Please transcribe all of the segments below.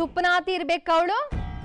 ಸುಪ್ಪನಾತಿ ಇರ್ಬೇಕು ಅವಳು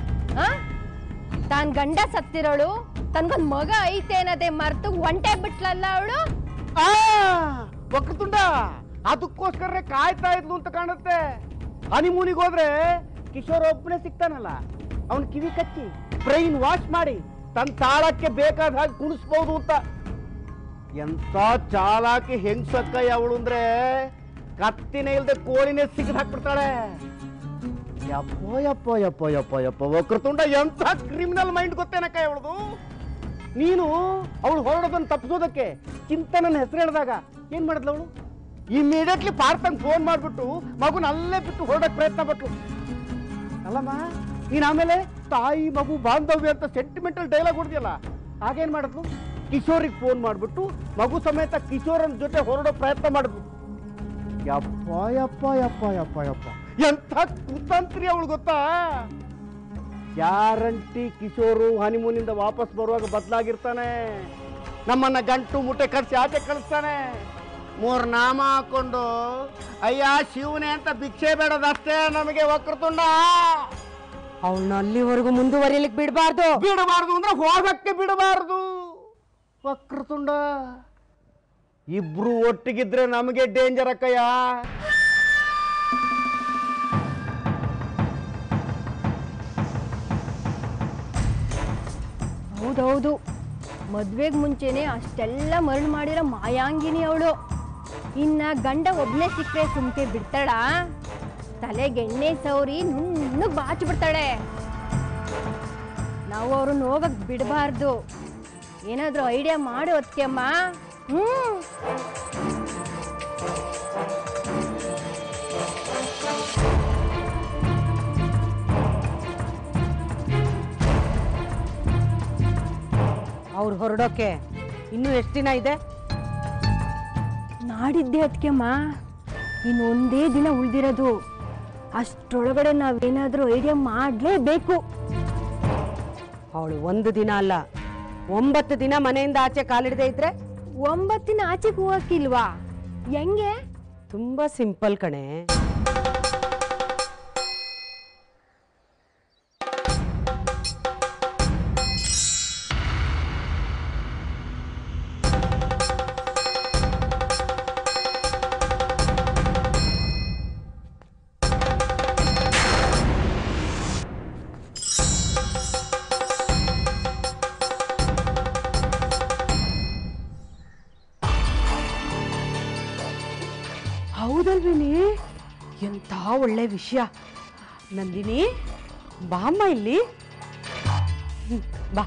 ತಾನ್ ಗಂಡ ಸತ್ತಿರೋಳು ತನ್ಗೊಂದ್ ಮಗ ಐತೆ ಅನ್ನೋದೇ ಮರ್ತು ಒಂಟೆ ಬಿಟ್ಲಲ್ಲ ಅವಳು ಆ ವಕ್ರತುಂಡ ಅದಕ್ಕೋಸ್ಕರ ಕಾಯ್ತಾ ಇದ್ಲು ಅಂತ ಕಾಣುತ್ತೆ ಹನಿಮೂನಿಗೆ ಹೋದ್ರೆ ಕಿಶೋರ್ ಒಬ್ಬನೇ ಸಿಗ್ತಾನಲ್ಲ ಅವನ್ ಕಿವಿ ಕಚ್ಚಿ ಬ್ರೈನ್ ವಾಶ್ ಮಾಡಿ ತನ್ನ ತಾಳಕ್ಕೆ ಬೇಕಾದ ಹಾಗೆ ಕುಣಿಸ್ಬೋದು ಅಂತ ಎಂತ ಚಾಲಾಕಿ ಹೆಂಗ್ಸಕ್ಕಯ್ಯ ಅವಳು ಅಂದ್ರೆ ಕತ್ತಿನೇ ಇಲ್ದೆ ಕೋಳಿನೇ ಸಿಗದ್ ಹಾಕ್ಬಿಡ್ತಾಳೆ ಯಪ್ಪೋ ಯಪ್ಪೋ ಯಪ್ಪೋ ಯಪ್ಪೋ ಯಪ್ಪೋ ವಕ್ರತುಂಡ ಎಂತ ಕ್ರಿಮಿನಲ್ ಮೈಂಡ್ ಗೊತ್ತೇನಕ್ಕ ಅವಳದು ನೀನು ಅವಳು ಹೊರಡೋದನ್ನು ತಪ್ಪಿಸೋದಕ್ಕೆ ಚಿಂತನನ ಹೆಸರು ಹೇಳಿದಾಗ ಏನ್ ಮಾಡಿದ್ಲು ಅವಳು ಇಮಿಡಿಯೇಟ್ಲಿ ಪಾರ್ಥಂಗ್ ಫೋನ್ ಮಾಡ್ಬಿಟ್ಟು ಮಗುನ ಅಲ್ಲೇ ಬಿಟ್ಟು ಹೊರಡಕ್ ಪ್ರಯತ್ನ ಪಟ್ಲು ಅಲ್ಲಮ್ಮ ನೀನ್ ಆಮೇಲೆ ತಾಯಿ ಮಗು ಬಾಂಧವ್ಯ ಅಂತ ಸೆಂಟಿಮೆಂಟಲ್ ಡೈಲಾಗ್ ಹೊಡೆದಿಯಲ್ಲ ಹಾಗೇನ್ ಮಾಡಿದ್ಲು ಕಿಶೋರಿಗೆ ಫೋನ್ ಮಾಡ್ಬಿಟ್ಟು ಮಗು ಸಮೇತ ಕಿಶೋರನ್ ಜೊತೆ ಹೊರಡೋ ಪ್ರಯತ್ನ ಮಾಡಿದ್ಲು ಯಪ್ಪ ಯಪ್ಪ ಯಪ್ಪ ಯಪ್ಪ ಯಪ್ಪ ಎಂಥ ಕುತಂತ್ರಿ ಅವಳು ಗೊತ್ತಾ ಗ್ಯಾರಂಟಿ ಕಿಶೋರು ಹನಿಮೂನಿಂದ ವಾಪಸ್ ಬರುವಾಗ ಬದಲಾಗಿರ್ತಾನೆ ನಮ್ಮನ್ನ ಗಂಟು ಮುಟ್ಟೆ ಕಟ್ಸಿ ಆಚೆ ಕಳಿಸ್ತಾನೆ ಮೂರ್ ನಾಮ ಹಾಕೊಂಡು ಅಯ್ಯ ಶಿವನೇ ಅಂತ ಭಿಕ್ಷೆ ಬೇಡದಷ್ಟೇ ನಮಗೆ ವಕ್ರತುಂಡ ಅವಳನ್ನ ಅಲ್ಲಿವರೆಗೂ ಮುಂದುವರಿಲಿಕ್ ಬಿಡಬಾರ್ದು ಬಿಡಬಾರ್ದು ಅಂದ್ರೆ ಹೋಗಕ್ಕೆ ಬಿಡಬಾರ್ದು ವಕ್ರತುಂಡ ಇಬ್ರು ಒಟ್ಟಿಗಿದ್ರೆ ನಮಗೆ ಡೇಂಜರ್ ಅಕ್ಕಯ್ಯ ಹೌದೌದು ಮದ್ವೆಗ್ ಮುಂಚೆನೆ ಅಷ್ಟೆಲ್ಲ ಮರಳು ಮಾಡಿರೋ ಮಾಯಾಂಗಿನಿ ಅವಳು ಇನ್ನ ಗಂಡ ಒಬ್ನೇ ಸಿಕ್ಕರೆ ಸುಮ್ಕೆ ಬಿಡ್ತಾಳ ತಲೆಗೆ ಎಣ್ಣೆ ಸೌರಿ ನುಣ್ಣಗ್ ಬಾಚಿ ಬಿಡ್ತಾಳೆ ನಾವು ಅವ್ರನ್ನ ಹೋಗಕ್ ಬಿಡಬಾರ್ದು ಏನಾದ್ರೂ ಐಡಿಯಾ ಮಾಡು ಅತ್ಕೆಮ್ಮ ಹ್ಮ್ ಅವ್ರು ಹೊರಡೋಕೆ ಇನ್ನೂ ಎಷ್ಟು ದಿನ ಇದೆ ನಾಡಿದ್ದೆ ಅತ್ಕೆಮ್ಮ ಇನ್ನೊಂದೇ ದಿನ ಉಳ್ದಿರೋದು ಅಷ್ಟರೊಳಗಡೆ ನಾವೇನಾದ್ರೂ ಐಡಿಯಾ ಮಾಡಲೇಬೇಕು ಅವಳು ಒಂದು ದಿನ ಅಲ್ಲ ಒಂಬತ್ತು ದಿನ ಮನೆಯಿಂದ ಆಚೆ ಕಾಲಿಡದೆ ಇದ್ರೆ ಒಂಬತ್ತಿನ ಆಚೆಗೆ ಹೋಗಕ್ಕಿಲ್ವಾ ಹೆಂಗೆ ತುಂಬಾ ಸಿಂಪಲ್ ಕಣೆ ಹೌದಲ್ವಿನಿ ಎಂಥ ಒಳ್ಳೆ ವಿಷಯ ನಂದಿನಿ ಬಾಮ್ಮ ಇಲ್ಲಿ ಹ್ಮ್, ಬಾ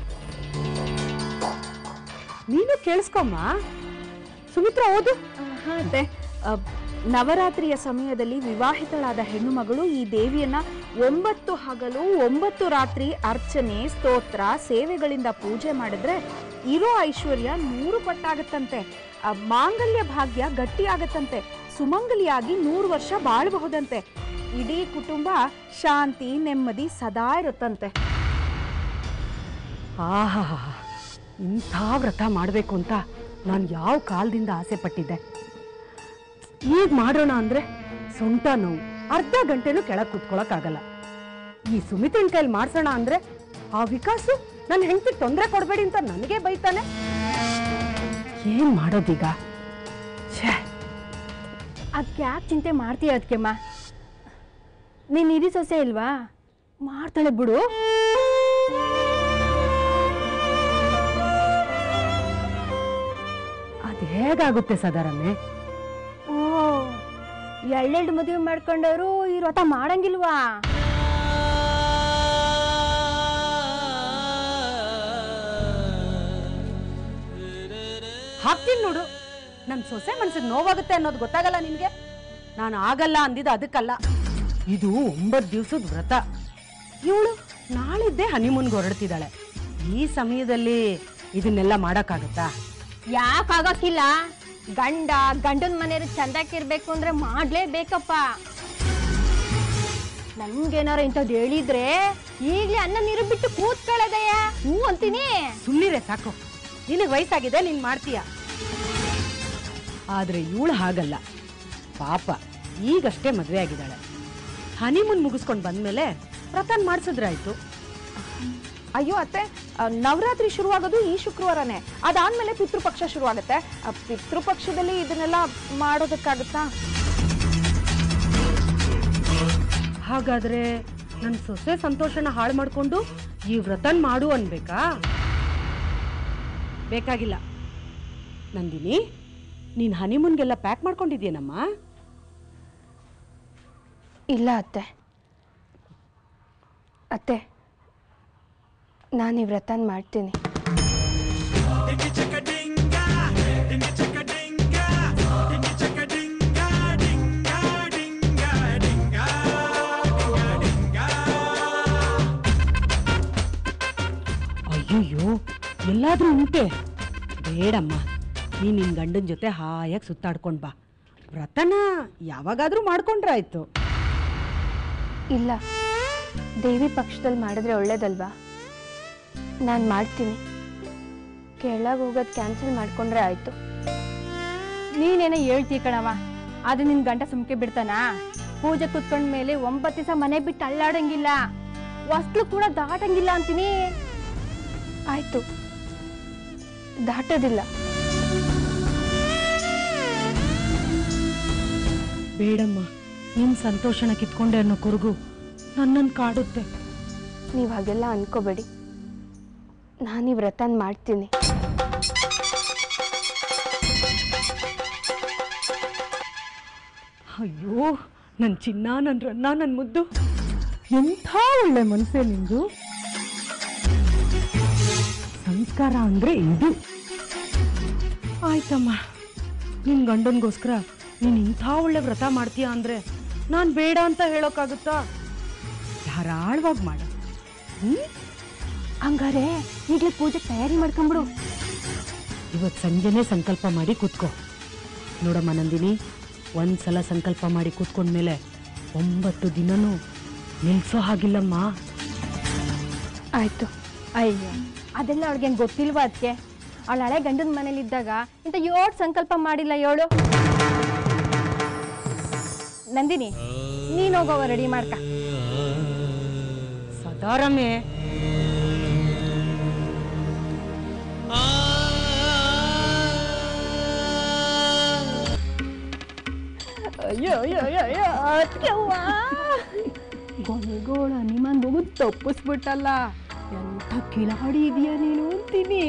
ನೀನು ಕೇಳಿಸ್ಕೊಮ್ಮ ಸುಮಿತ್ರ ಓದು ಅದೇ ನವರಾತ್ರಿಯ ಸಮಯದಲ್ಲಿ ವಿವಾಹಿತಳಾದ ಹೆಣ್ಣು ಮಗಳು ಈ ದೇವಿಯನ್ನ ಒಂಬತ್ತು ಹಗಲು ಒಂಬತ್ತು ರಾತ್ರಿ ಅರ್ಚನೆ ಸ್ತೋತ್ರ ಸೇವೆಗಳಿಂದ ಪೂಜೆ ಮಾಡಿದ್ರೆ ಇರೋ ಐಶ್ವರ್ಯ ನೂರು ಪಟ್ಟಾಗತ್ತಂತೆ ಆ ಮಾಂಗಲ್ಯ ಭಾಗ್ಯ ಗಟ್ಟಿಯಾಗತ್ತಂತೆ ಸುಮಂಗಲಿಯಾಗಿ ನೂರು ವರ್ಷ ಬಾಳಬಹುದಂತೆ ಇಡೀ ಕುಟುಂಬ ಶಾಂತಿ ನೆಮ್ಮದಿ ಸದಾ ಇರುತ್ತಂತೆ ಆಹಾ ಇಂಥ ವ್ರತ ಮಾಡಬೇಕು ಅಂತ ನಾನು ಯಾವ ಕಾಲದಿಂದ ಆಸೆ ಪಟ್ಟಿದ್ದೆ ಈಗ ಮಾಡೋಣ ಅಂದ್ರೆ ಸೊಂಟ ನೋವು ಅರ್ಧ ಗಂಟೆನೂ ಕೆಳಗೆ ಕುತ್ಕೊಳಕ್ಕಾಗಲ್ಲ ಈ ಸುಮಿತ್ರನ್ ಕೈಲಿ ಮಾಡ್ಸೋಣ ಅಂದ್ರೆ ಆ ವಿಕಾಸು ನನ್ನ ಹೆಂಡತಿಗೆ ತೊಂದರೆ ಕೊಡಬೇಡಿ ಅಂತ ನನಗೆ ಬೈತಾನೆ ಏನ್ ಮಾಡೋದೀಗ ಛೇ ಅದಕ್ಕೆ ಯಾಕೆ ಚಿಂತೆ ಮಾಡ್ತೀಯ ಅದಕ್ಕೆಮ್ಮ ನೀನ್ ಇರಿ ಸೊಸೆ ಇಲ್ವಾ ಮಾಡ್ತಾಳೆ ಬಿಡು ಅದು ಹೇಗಾಗುತ್ತೆ ಸದಾರಮ್ಮೆ ಓ ಎಳ್ಳೆಳ್ಳು ಮದುವೆ ಮಾಡ್ಕೊಂಡವರು ಈ ವ್ರತ ಮಾಡಂಗಿಲ್ವಾ ಹಾಕ್ತೀನಿ ನೋಡು ನನ್ನ ಸೊಸೆ ಮನ್ಸಿಗೆ ನೋವಾಗುತ್ತೆ ಅನ್ನೋದು ಗೊತ್ತಾಗಲ್ಲ ನಿನ್ಗೆ ನಾನು ಆಗಲ್ಲ ಅಂದಿದ್ದು ಅದಕ್ಕಲ್ಲ ಇದು ಒಂಬತ್ತು ದಿವಸದ ವ್ರತ ಇವಳು ನಾಳಿದ್ದೇ ಹನಿಮೂನ್ಗೆ ಹೊರಡ್ತಿದ್ದಾಳೆ ಈ ಸಮಯದಲ್ಲಿ ಇದನ್ನೆಲ್ಲ ಮಾಡೋಕ್ಕಾಗತ್ತಾ ಯಾಕಾಗಕ್ಕಿಲ್ಲ ಗಂಡ ಗಂಡನ ಮನೆಯವ್ರು ಚಂದಕ್ಕಿರ್ಬೇಕು ಅಂದ್ರೆ ಮಾಡ್ಲೇಬೇಕಪ್ಪ ನನ್ಗೇನಾರ ಇಂಥದ್ದು ಹೇಳಿದ್ರೆ ಈಗ್ಲೇ ಅನ್ನ ನೀರು ಬಿಟ್ಟು ಕೂತ್ಕೊಳ್ಳೋದಯ್ಯ ಹ್ಞೂ ಅಂತೀನಿ ಸುಮ್ಮನಿರೆ ಸಾಕು ನಿನಗೆ ವಯಸ್ಸಾಗಿದೆ ನೀನು ಮಾಡ್ತೀಯ ಆದ್ರೆ ಇವಳು ಹಾಗಲ್ಲ ಪಾಪ ಈಗಷ್ಟೇ ಮದುವೆ ಆಗಿದ್ದಾಳೆ ಹನಿಮೂನ್ ಮುಗಿಸ್ಕೊಂಡು ಬಂದ್ಮೇಲೆ ವ್ರತನ್ ಮಾಡಿಸಿದ್ರಾಯ್ತು ಅಯ್ಯೋ ಅತ್ತೆ ಆ, ನವರಾತ್ರಿ ಶುರುವಾಗೋದು ಈ ಶುಕ್ರವಾರನೇ ಅದಾದ್ಮೇಲೆ ಪಿತೃಪಕ್ಷ ಶುರುವಾಗುತ್ತೆ ಆ, ಪಿತೃಪಕ್ಷದಲ್ಲಿ ಇದನ್ನೆಲ್ಲ ಮಾಡೋದಕ್ಕಾಗುತ್ತಾ ಹಾಗಾದ್ರೆ ನನ್ನ ಸೊಸೆ ಸಂತೋಷನ ಹಾಳು ಮಾಡ್ಕೊಂಡು ಈ ವ್ರತನ್ ಮಾಡು ಅನ್ಬೇಕಾ ಬೇಕಾಗಿಲ್ಲ ನಂದಿನಿ ನೀನು ಹನಿಮೂನ್ಗೆಲ್ಲ ಪ್ಯಾಕ್ ಮಾಡ್ಕೊಂಡಿದ್ಯೇನಮ್ಮ ಇಲ್ಲ ಅತ್ತೆ ಅತ್ತೆ ನಾನು ಈ ವ್ರತನ ಮಾಡ್ತೀನಿ ಅಯ್ಯಯ್ಯೋ ಎಲ್ಲಾದ್ರೂ ಉಂಟೆ ಬೇಡಮ್ಮ ನೀನು ನಿನ್ನ ಗಂಡನ ಜೊತೆ ಹಾಯಾಗಿ ಸುತ್ತಾಡ್ಕೊಂಡು ಬಾ ವ್ರತನ ಯಾವಾಗಾದ್ರೂ ಮಾಡ್ಕೊಂಡ್ರಾಯ್ತು ಇಲ್ಲ ದೇವಿ ಪಕ್ಷದಲ್ಲಿ ಮಾಡಿದ್ರೆ ಒಳ್ಳೇದಲ್ವಾ ನಾನು ಮಾಡ್ತೀನಿ ಕೆಳಗೆ ಹೋಗೋದು ಕ್ಯಾನ್ಸಲ್ ಮಾಡ್ಕೊಂಡ್ರೆ ಆಯಿತು ನೀನೇನೋ ಹೇಳ್ತೀಯ ಕಣವ ಅದು ನಿನ್ ಗಂಟ ಸುಮ್ಕೆ ಬಿಡ್ತಾನಾ ಪೂಜೆ ಕುತ್ಕೊಂಡ ಮೇಲೆ ಒಂಬತ್ತು ದಿವಸ ಮನೆ ಬಿಟ್ಟು ಅಳ್ಳಾಡಂಗಿಲ್ಲ ವಸ್ತು ಕೂಡ ದಾಟಂಗಿಲ್ಲ ಅಂತೀನಿ ಆಯಿತು ದಾಟೋದಿಲ್ಲ ಬೇಡಮ್ಮ ನಿನ್ನ ಸಂತೋಷನ ಕಿತ್ಕೊಂಡೆ ಅನ್ನೋ ಕುರುಗು ನನ್ನನ್ನು ಕಾಡುತ್ತೆ ನೀವು ಹಾಗೆಲ್ಲ ಅನ್ಕೋಬೇಡಿ ನಾನು ಈ ವ್ರತನ ಮಾಡ್ತೀನಿ ಅಯ್ಯೋ ನನ್ನ ಚಿನ್ನ ನನ್ನ ರನ್ನ ನನ್ನ ಮುದ್ದು ಎಂಥ ಒಳ್ಳೆ ಮನಸ್ಸೇ ನಿಂದು ಸಂಸ್ಕಾರ ಅಂದ್ರೆ ಇದು ಆಯ್ತಮ್ಮ ನಿನ್ನ ಗಂಡನಿಗೋಸ್ಕರ ನೀನು ಇಂಥ ಒಳ್ಳೆ ವ್ರತ ಮಾಡ್ತೀಯ ಅಂದ್ರೆ ನಾನು ಬೇಡ ಅಂತ ಹೇಳೋಕ್ಕಾಗುತ್ತಾ ಧಾರಾಳವಾಗಿ ಮಾಡು ಹ್ಞೂ ಹಂಗಾರೆ ಈಗಲೇ ಪೂಜೆ ತಯಾರಿ ಮಾಡ್ಕೊಂಬಿಡು ಇವತ್ತು ಸಂಜೆನೇ ಸಂಕಲ್ಪ ಮಾಡಿ ಕೂತ್ಕೋ ನೋಡಮ್ಮ ನಂದಿನಿ ಒಂದ್ಸಲ ಸಂಕಲ್ಪ ಮಾಡಿ ಕೂತ್ಕೊಂಡ್ಮೇಲೆ ಒಂಬತ್ತು ದಿನನೂ ನಿಲ್ಸೋ ಹಾಗಿಲ್ಲಮ್ಮ ಆಯಿತು ಅಯ್ಯೋ ಅದೆಲ್ಲ ಅವ್ಳಿಗೆ ಗೊತ್ತಿಲ್ವಾ ಅದಕ್ಕೆ ಅವಳ ಹಳೆ ಗಂಡನ ಮನೇಲಿದ್ದಾಗ ಇಂಥ ಏಳು ಸಂಕಲ್ಪ ಮಾಡಿಲ್ಲ ಏಳು ನಂದಿನಿ ನೀನ್ ಹೋಗೋವ ರೆಡಿ ಮಾಡ್ಕ ಸದಾರಮೆ ಅಯ್ಯೋ ಅಯ್ಯೋ ಅಯ್ಯೋ ಅಯ್ಯೋ ಅತ್ಗೆವ್ವ ಕೊನೆಗೋಳ ನಿಮ್ಮನ್ ಮಗು ತಪ್ಪಿಸ್ಬಿಟ್ಟಲ್ಲ ಎಂಥ ಕಿಲಾಡಿ ಇದೆಯಾ ನೀನು ಅಂತೀನಿ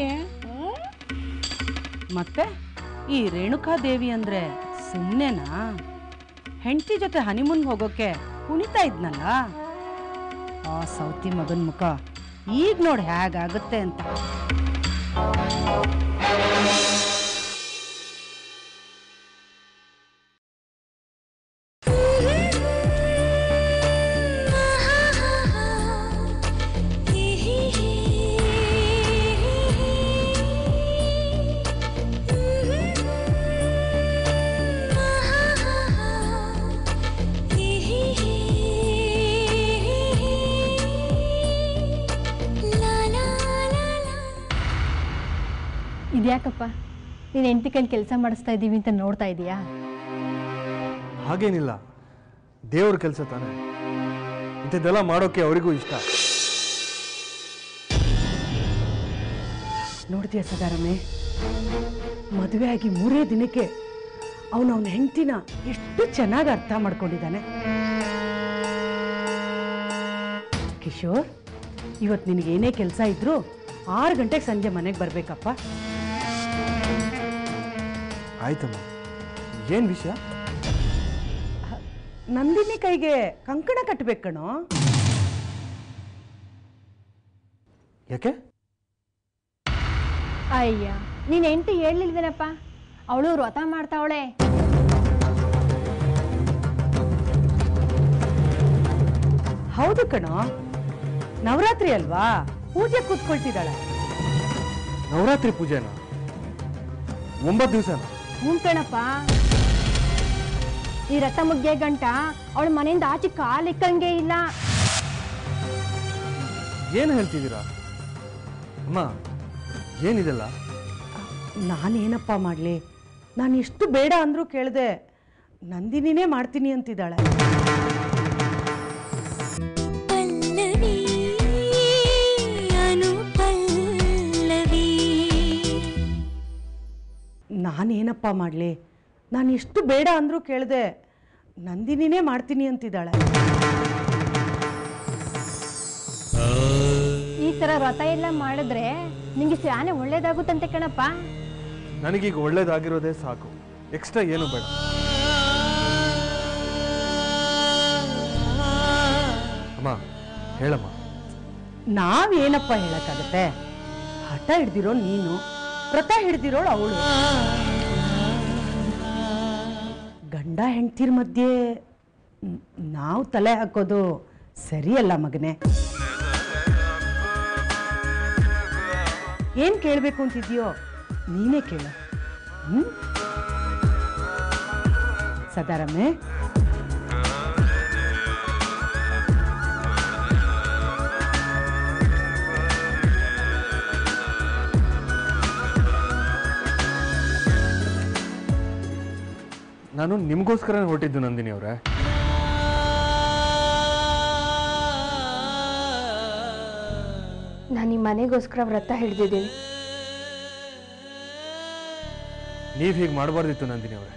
ಮತ್ತೆ ಈ ರೇಣುಕಾ ದೇವಿ ಅಂದ್ರೆ ಸುಮ್ಮನೆನಾ ಹೆಂಡತಿ ಜೊತೆ ಹನಿಮೂನ್ಗೆ ಹೋಗೋಕೆ ಕುಣಿತಾ ಇದ್ನಲ್ಲ ಆ ಸೌತಿ ಮಗನ ಮುಖ ಈಗ ನೋಡಿ ಹೇಗಾಗುತ್ತೆ ಅಂತ ಇದ್ಯಾಕಪ್ಪ ನೀನ್ ಹೆಂಡತಿ ಕೈಲಿ ಕೆಲಸ ಮಾಡಿಸ್ತಾ ಇದ್ದೀವಿ ಅಂತ ನೋಡ್ತಾ ಇದೀಯಾ ಹಾಗೇನಿಲ್ಲ ದೇವ್ರ ಕೆಲಸ ತಾನೆ ಇಂಥದ್ದೆಲ್ಲ ಮಾಡೋಕೆ ಅವರಿಗೂ ಇಷ್ಟ ನೋಡ್ತೀಯ ಸದಾರಮೆ ಮದುವೆ ಆಗಿ ಮೂರೇ ದಿನಕ್ಕೆ ಅವನು ಅವನ ಹೆಂಡತಿನ ಎಷ್ಟು ಚೆನ್ನಾಗಿ ಅರ್ಥ ಮಾಡ್ಕೊಂಡಿದ್ದಾನೆ ಕಿಶೋರ್ ಇವತ್ತು ನಿನಗೇನೇ ಕೆಲಸ ಇದ್ರೂ ಆರು ಗಂಟೆಗೆ ಸಂಜೆ ಮನೆಗೆ ಬರಬೇಕಪ್ಪ ಆಯ್ತಮ್ಮ ಏನು ವಿಷಯ ನಂದಿನಿ ಕೈಗೆ ಕಂಕಣ ಕಟ್ಬೇಕು ಕಣೋ ಯಾಕೆ ಅಯ್ಯ ನೀನ್ ಹೆಂಡತಿ ಹೇಳಲಿಲ್ವೇನಪ್ಪ ಅವಳು ವ್ರತ ಮಾಡ್ತಾವಳೆ ಹೌದು ಕಣೋ ನವರಾತ್ರಿ ಅಲ್ವಾ ಪೂಜೆ ಕೂತ್ಕೊಳ್ತಿದ್ದಾಳೆ ನವರಾತ್ರಿ ಪೂಜೆನ ಒಂಬತ್ತು ದಿವಸನ ಹ್ಞೂ ಕಣಪ್ಪ ಈ ರಥ ಮುಗ್ಗೆ ಗಂಟ ಅವಳ ಮನೆಯಿಂದ ಆಚೆ ಕಾಲಿಕ್ಕಂಗೆ ಇಲ್ಲ ಏನು ಹೇಳ್ತಿದ್ದೀರಾ ಅಮ್ಮ ಏನಿದೆಲ್ಲ ನಾನೇನಪ್ಪ ಮಾಡಲಿ ನಾನು ಎಷ್ಟು ಬೇಡ ಅಂದರೂ ಕೇಳಿದೆ ನಂದಿನಿನೇ ಮಾಡ್ತೀನಿ ಅಂತಿದ್ದಾಳೆ ನಾನೇನಪ್ಪ ಮಾಡಲಿ ನಾನು ಎಷ್ಟು ಬೇಡ ಅಂದರೂ ಕೇಳಿದೆ ನಂದಿನಿನೇ ಮಾಡ್ತೀನಿ ಅಂತಿದ್ದಾಳೆ ಈ ಥರ ವ್ರತ ಎಲ್ಲ ಮಾಡಿದ್ರೆ ನಿಂಗೆ ಸ್ಯಾನೆ ಒಳ್ಳೇದಾಗುತ್ತಂತೆ ಕಣಪ್ಪ ನನಗೀಗ ಒಳ್ಳೇದಾಗಿರೋದೇ ಸಾಕು ಎಕ್ಸ್ಟ್ರಾ ಏನು ಬೇಡ ಅಮ್ಮ ಹೇಳಮ್ಮ ನಾವೇನಪ್ಪ ಹೇಳಕ್ಕಾಗತ್ತೆ ಹಠ ಹಿಡ್ದಿರೋ ನೀನು ವ್ರತ ಹಿಡ್ದಿರೋಳು ಅವಳು ಗಂಡ ಹೆಂಡ್ತಿರ್ ಮಧ್ಯೆ ನಾವು ತಲೆ ಹಾಕೋದು ಸರಿಯಲ್ಲ ಮಗನೇ ಏನ್ ಕೇಳ್ಬೇಕು ಅಂತಿದ್ಯೋ ನೀನೇ ಕೇಳು ಹ್ಮ್ ಸದಾರಮ್ಮೆ ನಾನು ನಿಮಗೋಸ್ಕರ ಹೊರಟಿದ್ದು ನಂದಿನಿ ಅವರೇ ನಾನು ಈ ಮನೆಗೋಸ್ಕರ ವ್ರತ ಹಿಡ್ದಿದ್ದೀನಿ ನೀವು ಹೀಗೆ ಮಾಡಬಾರ್ದಿತ್ತು ನಂದಿನಿ ಅವರೇ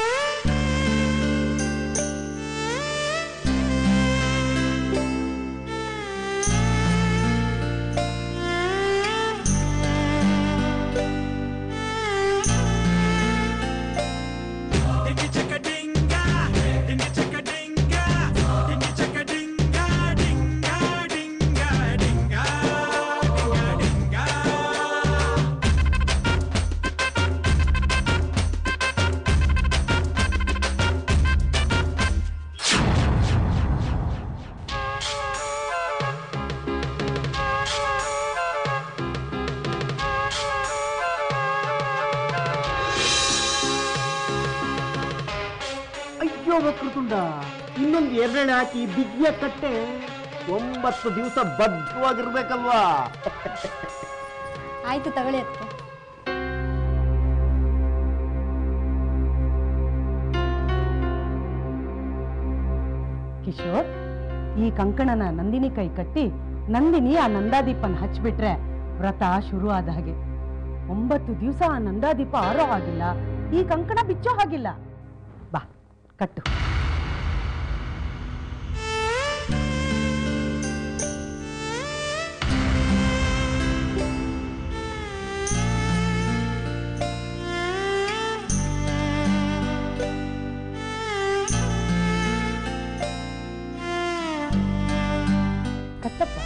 ಅಯ್ಯೋ ವಕ್ರತುಂಡ ಇನ್ನೊಂದು ಎರಡೆಳೆ ಹಾಕಿ ಬಿಗಿಯ ಕಟ್ಟೆ ಒಂಬತ್ತು ದಿವಸ ಬದ್ಧವಾಗಿರ್ಬೇಕಲ್ವಾ ಆಯ್ತು ತಗೊಳ್ಳಿ ಅದಕ್ಕೆ ಕಿಶೋರ್ ಈ ಕಂಕಣನ ನಂದಿನಿ ಕೈ ಕಟ್ಟಿ ನಂದಿನಿ ಆ ನಂದಾದೀಪನ ಹಚ್ಬಿಟ್ರೆ ವ್ರತ ಶುರು ಆದ ಹಾಗೆ ಒಂಬತ್ತು ದಿವಸ ಆ ನಂದಾದೀಪ ಆರೋ ಹಾಗಿಲ್ಲ ಈ ಕಂಕಣ ಬಿಚ್ಚೋ ಹಾಗಿಲ್ಲ ಬಾ ಕಟ್ಟು ಕಟ್ಟಪ್ಪ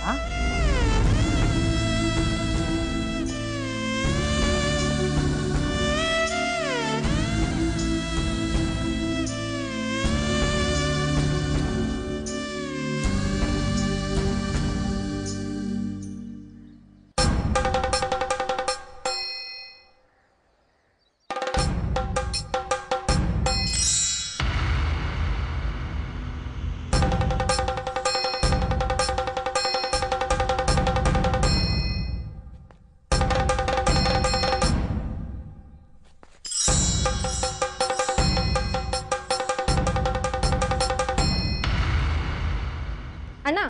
ಅಣ್ಣ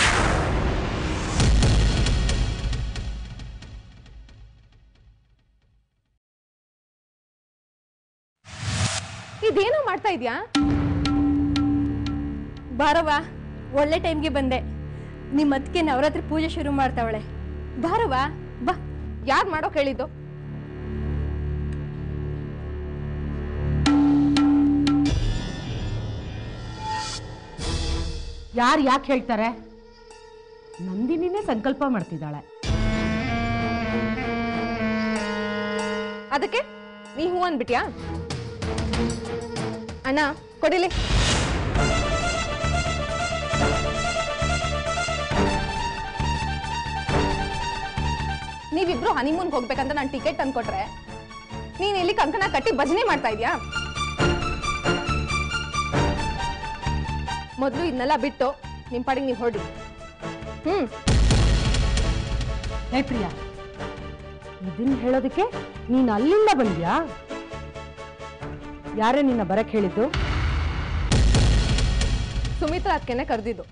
ಇದೇನೋ ಮಾಡ್ತಾ ಇದ್ಯಾ ಬಾರವ್ವ ಒಳ್ಳೆ ಟೈಮ್ಗೆ ಬಂದೆ ನಿಮ್ಮ ಅದಕ್ಕೆ ನವರಾತ್ರಿ ಪೂಜೆ ಶುರು ಮಾಡ್ತಾವಳೆ ಬಾರವ್ವ ಬಾ ಯಾರು ಮಾಡೋಕ್ ಹೇಳಿದ್ದು ಯಾರು ಯಾಕೆ ಹೇಳ್ತಾರೆ ನಂದಿನಿನೇ ಸಂಕಲ್ಪ ಮಾಡ್ತಿದ್ದಾಳೆ ಅದಕ್ಕೆ ನೀ ಹೂ ಅಂದ್ಬಿಟ್ಯಾ ಅಣ್ಣ ಕೊಡಿಲಿ ನೀವಿಬ್ರು ಹನಿಮೂನ್ಗೆ ಹೋಗ್ಬೇಕಂತ ನಾನು ಟಿಕೆಟ್ ತಂದ್ಕೊಟ್ರೆ ನೀನ್ ಇಲ್ಲಿ ಕಂಕಣ ಕಟ್ಟಿ ಭಜನೆ ಮಾಡ್ತಾ ಇದ್ಯಾ ಮೊದಲು ಇದನ್ನೆಲ್ಲ ಬಿಟ್ಟು ನಿಮ್ ಪಾಡಿಗೆ ನೀವು ಹೊರಡಿ ಹ್ಮ್ ಹೇ ಪ್ರಿಯಾ ಇದನ್ನ ಹೇಳೋದಕ್ಕೆ ನೀನು ಅಲ್ಲಿಂದ ಬಂದ್ಯಾ ಯಾರೇ ನಿನ್ನ ಬರಕ್ ಹೇಳಿದ್ದು ಸುಮಿತ್ರಾ ಅದಕ್ಕೆನೆ ಕರೆದಿದ್ದು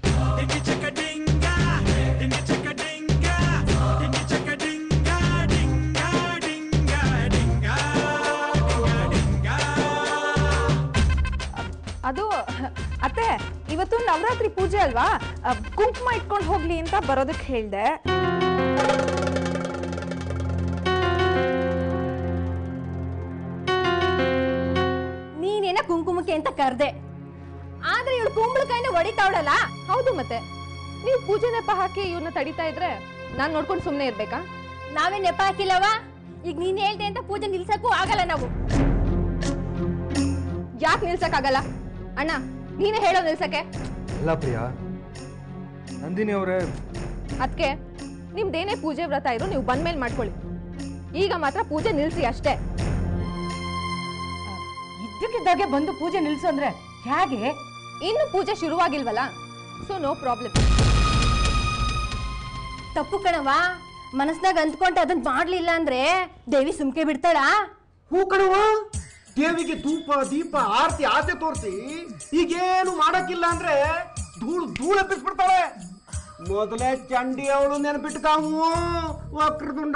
ನವರಾತ್ರಿ ಪೂಜೆ ಅಲ್ವಾ ಆ, ಕುಂಕುಮ ಇಟ್ಕೊಂಡು ಹೋಗ್ಲಿ ಅಂತ ಬರೋದಕ್ಕೆ ಹೇಳ್ದೆ ನೀನೇನ ಕುಂಕುಮಕ್ಕೆ ಅಂತ ಕರ್ದೆ ಆದ್ರೆ ಇವಳು ಕುಂಬಳಕಾಯಿನ ಹೊಡಿತಾವಳಲ್ಲ ಹೌದು ಮತ್ತೆ ನೀವು ಪೂಜೆ ನೆಪ ಹಾಕಿ ಇವನ್ನ ತಡಿತಾ ಇದ್ರೆ ನಾನು ನೋಡ್ಕೊಂಡು ಸುಮ್ಮನೆ ಇರ್ಬೇಕಾ ನಾವೇ ನೆಪ ಹಾಕಿಲ್ಲವ ಈಗ ನೀನ್ ಹೇಳ್ದೆ ಅಂತ ಪೂಜೆ ನಿಲ್ಸಕ್ಕೂ ಆಗಲ್ಲ ನಾವು ಯಾಕೆ ನಿಲ್ಸಕ್ಕಾಗಲ್ಲ ಅಣ್ಣ ನೀನೇ ಹೇಳೋ ನಿಲ್ಸಕ್ಕೆ ಅಲ್ಲ ಪ್ರಿಯಾ ನಂದಿನಿ ಅವರೇ ಅದಕ್ಕೆ ನಿಮ್ದೇನೇ ಪೂಜೆ ವ್ರತ ಇರೋ ನೀವು ಬಂದ್ಮೇಲೆ ಮಾಡ್ಕೊಳ್ಳಿ ಈಗ ಮಾತ್ರ ಪೂಜೆ ನಿಲ್ಸಿ ಅಷ್ಟೇ ಇದ್ದಕ್ಕಿದ್ದಾಗೆ ಬಂದು ಪೂಜೆ ನಿಲ್ಸು ಅಂದ್ರೆ ಹೇಗೆ ಇನ್ನು ಪೂಜೆ ಶುರುವಾಗಿಲ್ವಲ್ಲ ಸೊ ನೋ ಪ್ರಾಬ್ಲಮ್ ತಪ್ಪು ಕಣವ ಮನಸ್ನಾಗ ಅಂದ್ಕೊಂಡು ಅದನ್ನ ಮಾಡ್ಲಿಲ್ಲ ಅಂದ್ರೆ ದೇವಿ ಸುಮ್ಕೆ ಬಿಡ್ತಾಳಾ ಹೂ ಕಣವ ದೇವಿಗೆ ಧೂಪ ದೀಪ ಆರತಿ ಆಸೆ ತೋರಿಸಿ ಈಗೇನು ಮಾಡಕ್ಕಿಲ್ಲ ಅಂದ್ರೆ ಧೂಳು ಧೂಳು ಎಬ್ಬಿಸ್ಬಿಡ್ತಾಳೆ ಮೊದಲೇ ಚಂಡಿ ಅವಳು ನೆನ್ಪಿಟ್ಟು ಕಾವು ವಕ್ರದುಂಡ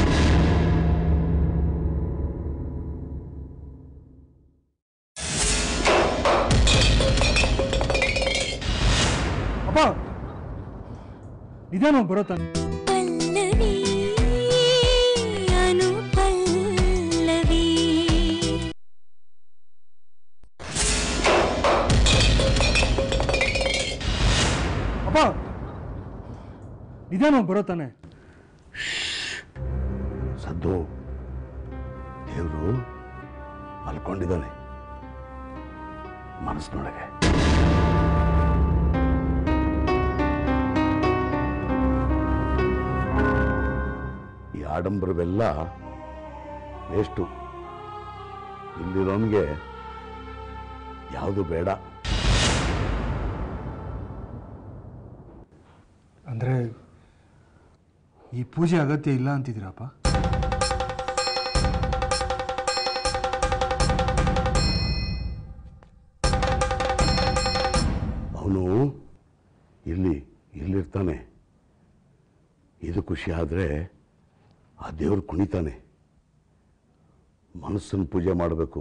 ಅಪ್ಪ ನಿಧಾನ ಬರೋ ತಾನೆ ಪಲ್ಲವಿ ಅನುಪಲ್ಲವಿ ಅಪ್ಪ ನಿಧಾನ ಬರೋ ತಾನೆ ಸದ್ದು ದೇವರು ಮಲ್ಕೊಂಡಿದ್ದಾನೆ ಮನಸ್ಸಿನೊಳಗೆ ಈ ಆಡಂಬರವೆಲ್ಲ ವೇಸ್ಟು ಇಲ್ಲಿರೋನ್ಗೆ ಯಾವುದು ಬೇಡ ಅಂದ್ರೆ ಈ ಪೂಜೆ ಅಗತ್ಯ ಇಲ್ಲ ಅಂತಿದ್ದೀರಪ್ಪ ಅವನು ಇಲ್ಲಿ ಇಲ್ಲಿರ್ತಾನೆ ಇದು ಖುಷಿ ಆದರೆ ಆ ದೇವ್ರು ಕುಣಿತಾನೆ ಮನಸ್ಸನ್ನು ಪೂಜೆ ಮಾಡಬೇಕು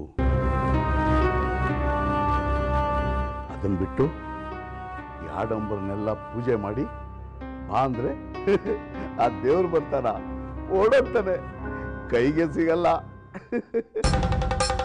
ಅದನ್ನು ಬಿಟ್ಟು ಈ ಆಡಂಬರನ್ನೆಲ್ಲ ಪೂಜೆ ಮಾಡಿ ಬಾ ಅಂದರೆ ಆ ದೇವ್ರು ಬರ್ತಾನ ಓಡೋಗ್ತಾನೆ ಕೈಗೆ ಸಿಗಲ್ಲ